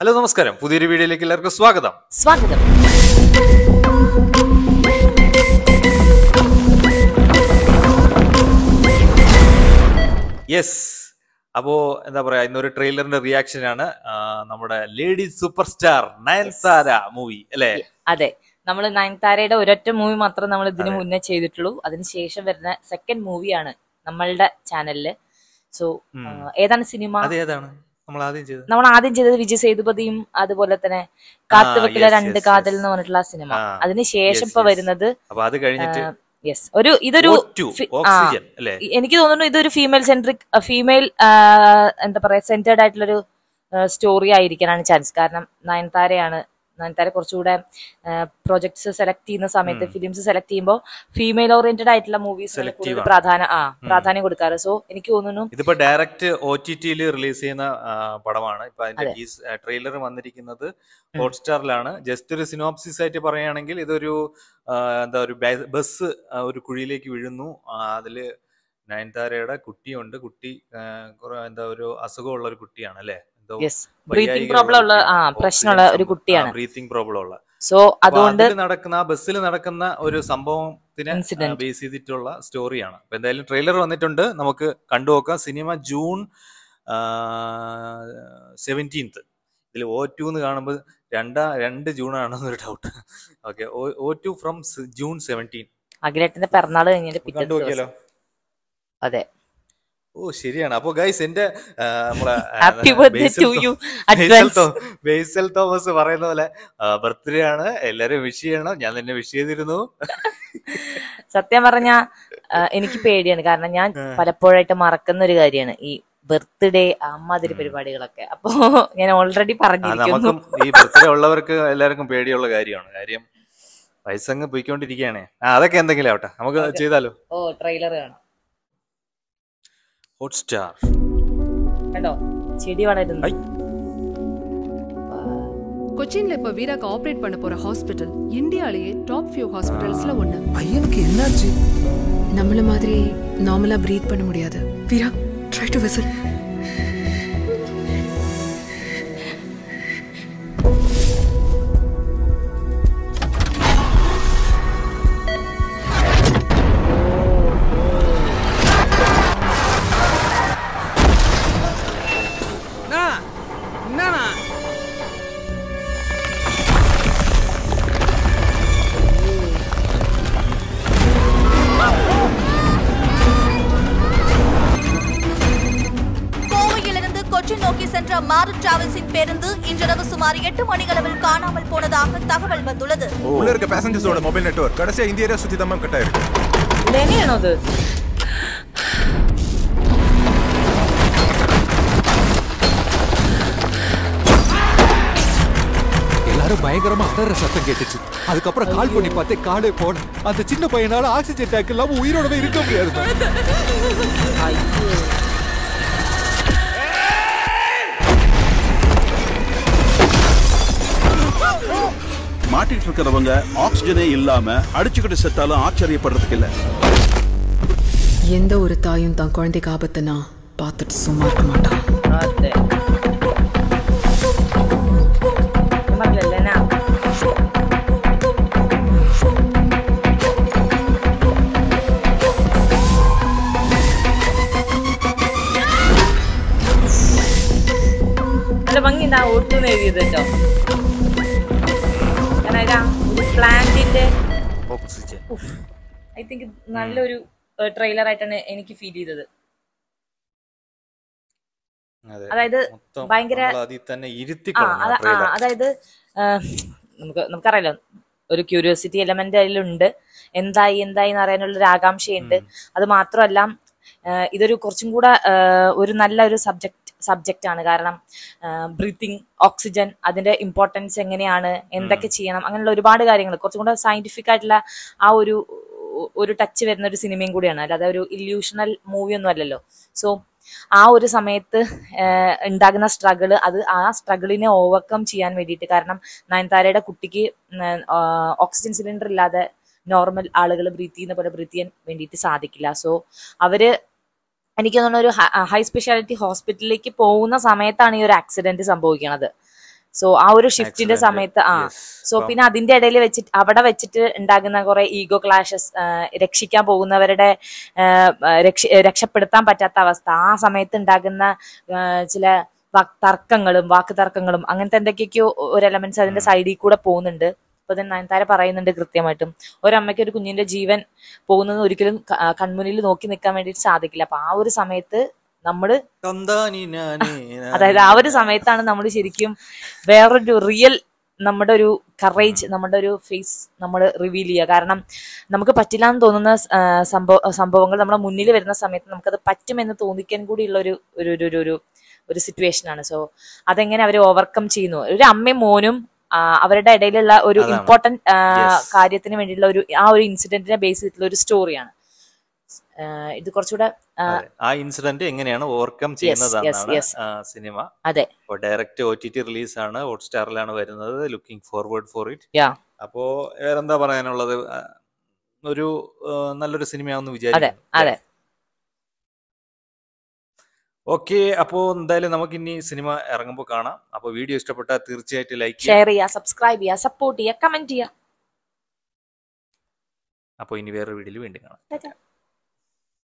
Hello നമസ്കാരം പുതിയൊരു വീഡിയോയിലേക്ക് എല്ലാവർക്കും സ്വാഗതം സ്വാഗതം യെസ് അപ്പോ എന്താ പറയാ ഇന്നൊരു ട്രെയിലറിന്റെ റിയാക്ഷൻ ആണ് ആ, നമ്മുടെ lady super star Nayanthara movie അല്ലെ അതെ നമ്മൾ നയൻതാരയുടെ ഒരൊറ്റ മൂവി മാത്രം നമ്മൾ ഇതിനു അതെ. മുന്നേ ചെയ്തിട്ടുള്ളൂ അതിനുശേഷം വരുന്ന സെക്കൻഡ് മൂവിയാണ് നമ്മളുടെ ചാനലില് സോ ഉം. ഏതാണ് സിനിമ അത് ഏതാണ് നമ്മൾ ആദ്യം ചെയ്തത് നമ്മൾ ആദ്യം ചെയ്തത് വിജയ് സേതുപതിയും അതുപോലെ തന്നെ കാത്തുവെക്കിലെ yes, രണ്ട് yes, കാതൽ yes. എന്ന് പറഞ്ഞിട്ടുള്ള ആ സിനിമ ആ, അതിനുശേഷം yes, ഇപ്പൊ yes. വരുന്നത് അപ്പൊ അത് കഴിഞ്ഞിട്ട് യെസ് ഒരു ഇതൊരു O2, ഫി- ആ, ഓക്സിജൻ അല്ലെ എനിക്ക് തോന്നുന്നു ഇതൊരു ഫീമെയിൽ സെൻട്രിക് ഫീമെയിൽ എന്താ പറയാ സെന്റേർഡ് ആയിട്ടുള്ളൊരു സ്റ്റോറി ആയിരിക്കാനാണ് ചാൻസ് കാരണം നയൻതാരയാണ് നയൻതാര കുറച്ചുകൂടെ പ്രൊജക്ട്സ് സെലക്ട് ചെയ്യുന്ന സമയത്ത് ഉം. ഫിലിംസ് സെലക്ട് ചെയ്യുമ്പോൾ ഫീമെയിൽ ഓറിയന്റഡ് ആയിട്ടുള്ള മൂവീസ് Selective ആണ്. പ്രാധാന്യം ആ പ്രാധാന്യം കൊടുക്കാറ് സോ എനിക്ക് തോന്നുന്നു ഇതിപ്പോ ഡയറക്റ്റ് ഒ ടി ടിയിൽ റിലീസ് ചെയ്യുന്ന ആ, പടമാണ് ഇപ്പൊ അതിന്റെ അതെ. ഈ ട്രെയിലർ വന്നിരിക്കുന്നത് ഹോട്ട്സ്റ്റാറിലാണ് ജസ്റ്റ് ഒരു സിനോപ്സിസ് ആയിട്ട് പറയുകയാണെങ്കിൽ ഇതൊരു ആ, എന്താ ഒരു ബസ് ഒരു കുഴിയിലേക്ക് വീഴുന്നു ആ, അതില് നയൻതാരയുടെ കുട്ടിയുണ്ട് കുട്ടി ആ, കുറെ എന്താ ഒരു അസുഖമുള്ള ഒരു കുട്ടിയാണ് അല്ലെ എന്തോ യെസ് ബ്രീത്തിങ് പ്രോബ്ലം ഉള്ള ആ പ്രശ്നമുള്ള ഒരു കുട്ടിയാണ് ബ്രീത്തിങ് പ്രോബ്ലം ഉള്ള സോ അപ്പൊ അതുകൊണ്ട് അതില് നടക്കുന്ന ആ ബസ്സിൽ നടക്കുന്ന ഒരു സംഭവത്തിനെ Incident. ബേസ് ചെയ്തിട്ടുള്ള സ്റ്റോറിയാണ് അപ്പൊ എന്തായാലും ട്രെയിലർ വന്നിട്ടുണ്ട് നമുക്ക് കണ്ടുനോക്കാം സിനിമ ജൂൺ സെവൻറ്റീൻത്ത് ഇതിൽ ഒ ടു എന്ന് കാണുമ്പോൾ രണ്ടാ രണ്ട് ജൂൺ ആണെന്നൊരു doubt okay o two from June seventeen അഖിലേട്ടന്റെ പിറന്നാൾ കഴിഞ്ഞിട്ട് പിറ്റേ കണ്ടു നോക്കിയാലോ ദിവസം അതെ ഓ ശരിയാണ് അപ്പൊ ഗൈസ് എന്റെ ആ, നമ്മളെ ആ, ഹാപ്പി എന്താണ്, ബർത്ത്ഡേ ബേസിൽ ടു തോ- യു ബേസിൽ അഡ്വാൻസ് തോ- ബേസിൽ തോമസ് പറയുന്ന പോലെ ബർത്ത്ഡേ ആണ് എല്ലാരും വിഷ് ചെയ്യണം ഞാൻ തന്നെ വിഷ് ചെയ്തിരുന്നു സത്യം പറഞ്ഞ എനിക്ക് പേടിയാണ് കാരണം ഞാൻ ആ. പലപ്പോഴായിട്ട് മറക്കുന്ന ഒരു കാര്യമാണ് ഈ ബർത്ത്ഡേ അമ്മാതിരി ഉം. പരിപാടികളൊക്കെ അപ്പൊ ഞാൻ ഓൾറെഡി ആ, പറഞ്ഞിരിക്കുന്നു നമുക്കും ഈ ബർത്ത്ഡേ ഉള്ളവർക്ക് എല്ലാവർക്കും പേടിയുള്ള കാര്യമാണ് കാര്യം വയസ്സങ്ങ് പോയിക്കൊണ്ടിരിക്കുകയാണേ ആ അതൊക്കെ എന്തെങ്കിലും ആവട്ടെ നമുക്ക് അതെ. ചെയ്താലോ ഓ ട്രെയിലർ കാണാം ഹോട്ട്സ്റ്റാർ കണ്ടോ ചെടി വളരുന്നു ഐ. கொச்சின்ல இப்ப வீராக்கு ஆபரேட் பண்ண போற ஹாஸ்பிட்டல் இந்தியாலேயே டாப் ஃபியூ ஹாஸ்பிட்டல்ஸ்ல ஒண்ணு பையனுக்கு என்னாச்சு நம்மள மாதிரி நார்மலா பிரீத் பண்ண முடியாது வீரா ட்ரை டு விசில் என்னண்ணா கோவையிலிருந்து கொச்சி நோக்கி சென்ற மாரு டிராவல்ஸின் பேருந்து இன்றிரவு சுமார் எட்டு மணிகளவில் காணாமல் போனதாக தகவல் வந்துள்ளது உள்ள இருக்க பேசஞ்சர்ஸோட மொபைல் நெட்வொர்க் கடைசியா இந்த ஏரியா சுத்தி தான் கட் ஆயிருக்கு ലെനയാണോ അത് எல்லாரும் பயங்கரமா அலற சத்தம் கேட்டுச்சு அதுக்கப்புறம் கால் பண்ணி பார்த்தே காலே போன அந்த சின்ன பையனால ஆக்சிஜன் டேங்க் இல்லாம உயிரோடவே இருக்க முடியாது അയ്യോ மாட்டிட்டு இருக்கிறவங்க ஆக்சிஜனே இல்லாம அடிச்சுக்கிட்டு செத்தாலும் ஆச்சரியப்படுறதுக்கு இல்ல எந்த ஒரு தாயும் தான் குழந்தைக்கு ஆபத்துனா பார்த்துட்டு சும்மா இருக்க மாட்டான் അതെ ഞാൻ പറഞ്ഞില്ലേ, ലെന നല്ല ഭംഗിയുണ്ട് ആ ഒട്ടുന്ന് എഴുതിയത് കേട്ടോ കാരണം ഇതാ ഒരു പ്ലാന്റിന്റെ ഓക്സിജൻ ഐ തിങ്ക് നല്ലൊരു ട്രെയിലർ ആയിട്ടാണ് എനിക്ക് ഫീൽ ചെയ്തത് അതെ അതായത് മൊത്തം ഭയങ്കര- നമ്മൾ അതിൽ തന്നെ ഇരുത്തി ആ അത- ആ, ട്രെയിലർ അതായത് ആ, നമുക്ക് നമുക്കറിയാലോ ഒരു ക്യൂരിയോസിറ്റി എലമെന്റ് അതിലുണ്ട് എന്തായി എന്തായി എന്ന് അറിയാനുള്ള ഒരു ആകാംക്ഷയുണ്ട് അത് മാത്രമല്ല ആ, ഇതൊരു കുറച്ചും കൂടെ ആ, ഒരു നല്ല ഒരു സബ്ജക്ട് സബ്ജക്റ്റ് ആണ് കാരണം ബ്രീത്തിങ് ഓക്സിജൻ അതിന്റെ ഇമ്പോർട്ടൻസ് എങ്ങനെയാണ് എന്തൊക്കെ ചെയ്യണം അങ്ങനെയുള്ള ഒരുപാട് കാര്യങ്ങൾ കുറച്ചും കൂടെ സയന്റിഫിക് ആയിട്ടുള്ള ആ ഒരു ഒരു ടച്ച് വരുന്ന ഒരു സിനിമയും കൂടിയാണ് അല്ലാതെ ഒരു ഇല്യൂഷണൽ മൂവി ഒന്നും അല്ലല്ലോ സോ ആ ഒരു സമയത്ത് ആഹ് ഉണ്ടാകുന്ന സ്ട്രഗിള് അത് ആ സ്ട്രഗിളിനെ ഓവർകം ചെയ്യാൻ വേണ്ടിയിട്ട് കാരണം നയൻതാരയുടെ കുട്ടിക്ക് ഓക്സിജൻ സിലിണ്ടർ ഇല്ലാതെ നോർമൽ ആളുകൾ ബ്രീത്ത് ചെയ്യുന്ന പോലെ ബ്രീത്ത് ചെയ്യാൻ വേണ്ടിയിട്ട് സാധിക്കില്ല സോ അവര് എനിക്ക് തോന്നുന്നു ഒരു ഹൈ സ്പെഷ്യാലിറ്റി ഹോസ്പിറ്റലിലേക്ക് പോകുന്ന സമയത്താണ് ഈ ഒരു ആക്സിഡന്റ് സംഭവിക്കുന്നത് സോ ആ ഒരു ഷിഫ്റ്റിന്റെ Accident. സമയത്ത് ആ Yes. സോ അപ്പം- പിന്നെ അതിന്റെ ഇടയിൽ വെച്ചിട്ട് അവിടെ വെച്ചിട്ട് ഉണ്ടാകുന്ന കുറെ ഈഗോ ക്ലാഷസ് രക്ഷിക്കാൻ പോകുന്നവരുടെ ആ, രക്ഷ രക്ഷപ്പെടുത്താൻ പറ്റാത്ത അവസ്ഥ ആ സമയത്ത് ഉണ്ടാകുന്ന ആ, ചില വാക് തർക്കങ്ങളും വാക്ക് തർക്കങ്ങളും അങ്ങനത്തെ എന്തൊക്കെയൊക്കെയോ ഒരു എലമെന്റ്സ് അതിന്റെ സൈഡിൽ കൂടെ പോകുന്നുണ്ട് അപ്പൊ then നയൻതാര പറയുന്നുണ്ട് കൃത്യമായിട്ടും ഒരമ്മയ്ക്ക് ഒരു കുഞ്ഞിന്റെ ജീവൻ പോകുന്നത് ഒരിക്കലും ക- ആ, കൺമുന്നിൽ നോക്കി നിൽക്കാൻ വേണ്ടിയിട്ട് സാധിക്കില്ല അപ്പൊ ആ ഒരു സമയത്ത് നമ്മള് തന്താനി നാനേ നാനേ. അതായത് ആ ഒരു സമയത്താണ് നമ്മൾ ശരിക്കും വേറൊരു റിയൽ നമ്മുടെ ഒരു കറേജ് നമ്മുടെ ഒരു ഫേസ് നമ്മൾ റിവീൽ ചെയ്യുക കാരണം നമുക്ക് പറ്റില്ല എന്ന് തോന്നുന്ന ആ, സംഭവ സംഭവങ്ങൾ നമ്മുടെ മുന്നിൽ വരുന്ന സമയത്ത് നമുക്കത് പറ്റുമെന്ന് തോന്നിക്കാൻ കൂടിയുള്ള ഒരു ഒരു ഒരു ഒരു ഒരു ഒരു സിറ്റുവേഷൻ ആണ് സോ അതെങ്ങനെ അവർ ഓവർകം ചെയ്യുന്നു ഒരു അമ്മയും മോനും ആ, അവരുടെ ഇടയിലുള്ള ഒരു അതാണ്. Important Yes. കാര്യത്തിന് വേണ്ടിയുള്ള ഒരു ആ ഒരു ഇൻസിഡന്റിനെ ബേസ് ചെയ്തിട്ടുള്ള ഒരു സ്റ്റോറിയാണ് ഇത് കുറച്ചുകൂടെ ആ, അതെ. ആ ഇൻസിഡന്റ് എങ്ങനെയാണ് ഓവർകം yes, ചെയ്യുന്നതാണ് yes. സിനിമ അതെ അപ്പോൾ direct O T T release ആണ് ഹോട്ട്സ്റ്റാറിലാണ് വരുന്നത് looking forward for it yeah അപ്പോ വേറെന്താ പറയാനുള്ളത് ആ, ഒരു ആ, നല്ലൊരു സിനിമയാണെന്ന് അതെ വിചാരിക്കുന്നു അതെ ഓക്കെ അപ്പോ എന്തായാലും നമുക്ക് ഇനി സിനിമ ഇറങ്ങുമ്പോൾ കാണാം അപ്പോൾ വീഡിയോ ഇഷ്ടപ്പെട്ടാൽ തീർച്ചയായിട്ടും ലൈക്ക് ചെയ്യുക ഷെയർ ചെയ്യുക സബ്സ്ക്രൈബ് ചെയ്യുക സപ്പോർട്ട് ചെയ്യുക കമന്റ് ചെയ്യുക അപ്പോൾ ഇനി വേറൊരു വീഡിയോയിൽ വീണ്ടും കാണാം ടാറ്റാ.